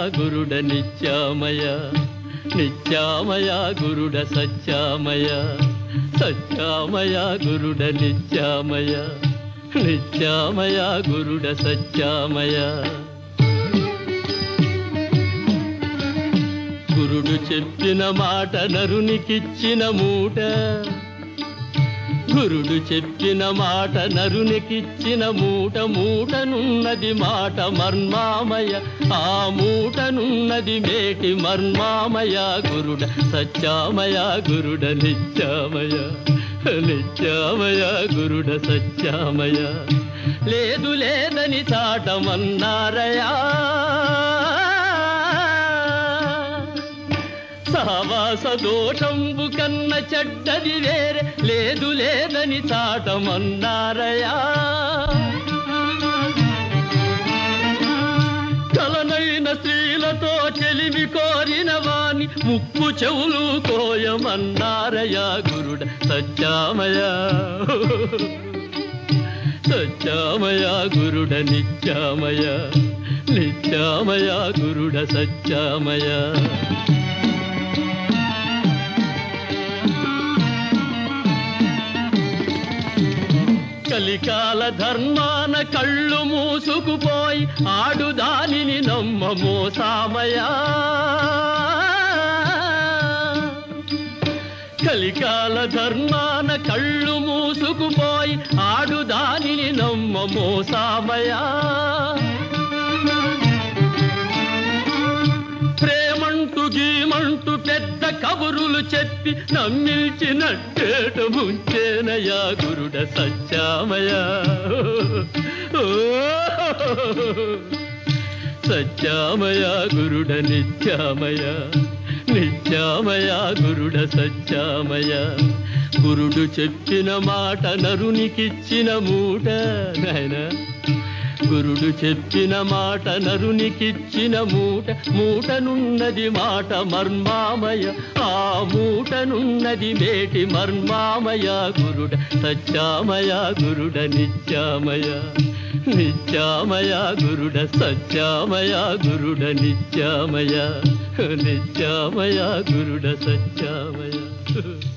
గురుడ నిత్యామయ నిత్యామయ గురుడ సత్యామయ సత్యామయ గురుడ నిత్యామయ నిత్యామయ గురుడ సత్యామయ గురుడు చెప్పిన మాట నరునికిచ్చిన మూట గురుడు చెప్పిన మాట నరునికిచ్చిన మూట మూటనున్నది మాట మర్మామయ ఆ మూటనున్నది మేటి మర్మామయ గురుడ సత్యామయ గురుడ నిత్యామయ నిత్యామయ గురుడ సత్యామయ లేదు లేదని చాటమన్నారయా సహవాస దోషంబు కన్న చెడ్డది వేరే లేదు లేదని చాటమన్నారయా కలనైన స్త్రీలతో చెలిమి కోరిన వాణి ముక్కు చెవులు కోయమన్నారయా గురుడ సత్యామయ సత్యామయ గురుడ నిత్యామయ నిత్యామయ గురుడ సత్యామయ కలికాల ధర్మాన కళ్ళు మూసుకుపోయి ఆడు దానిని నమ్మమో సామయా కలికాల ధర్మాన కళ్ళు మూసుకుపోయి ఆడు దానిని నమ్మమో సామయా ప్రేమంటూ గీమంటూ పెద్ద కబురులు చెప్పి నమ్మిల్చినట్టేట ముంచేనయా గురుడ సత్యామయ ఓ, సత్యామయ గురుడ నిత్యామయ నిత్యామయ గురుడ సత్యామయ గురుడు చెప్పిన మాట నరునికిచ్చిన మూట నాయనా గురుడు చెప్పిన మాట నరునికిచ్చిన మూట మూటనున్నది మాట మర్మామయ ఆ మూటనున్నది మేటి మర్మామయ గురుడ సత్యామయ గురుడ నిత్యామయ నిత్యామయ గురుడ సత్యామయ గురుడ నిత్యామయ నిత్యామయ గురుడ సత్యామయ